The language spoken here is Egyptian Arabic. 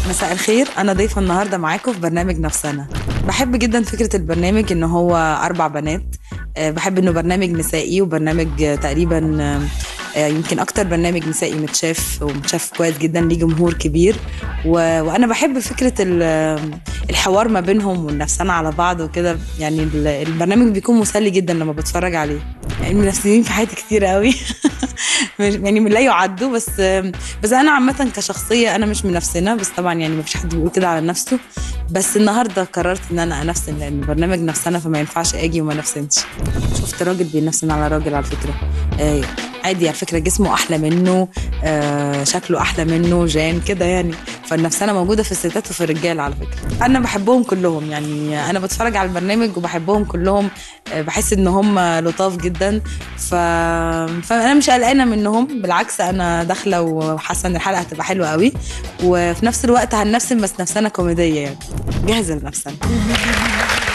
مساء الخير انا ضيفه النهارده معاكم في برنامج نفسنا بحب جدا فكره البرنامج ان هو اربع بنات آه، بحب انه برنامج نسائي وبرنامج آه، تقريبا آه، آه، يمكن اكتر برنامج نسائي متشاف ومتشاف كويس جدا ليه جمهور كبير و... وانا بحب فكره ال... الحوار ما بينهم والنفسنا على بعض وكده يعني ال- البرنامج بيكون مسلي جدا لما بتفرج عليه يعني المنافسين في حياتي كتير قوي مش- يعني لا يعدوا بس بس انا عامه كشخصيه انا مش منافسنا بس طبعا يعني ما فيش حد بيقول كده على نفسه بس النهارده قررت ان انا انافسن لان البرنامج نفسنا فما ينفعش اجي وما نفسنش شفت راجل بينافسن على راجل على فكره آه عادي على فكره جسمه احلى منه آه شكله احلى منه جان كده يعني فالنفسانه موجوده في الستات وفي الرجال على فكره انا بحبهم كلهم يعني انا بتفرج على البرنامج وبحبهم كلهم آه بحس ان هم لطاف جدا ف... فانا مش قلقانه منهم بالعكس انا داخله وحاسه ان الحلقه هتبقى حلوه قوي وفي نفس الوقت هننفسن بس نفسنا كوميديه يعني جاهزه لنفسنا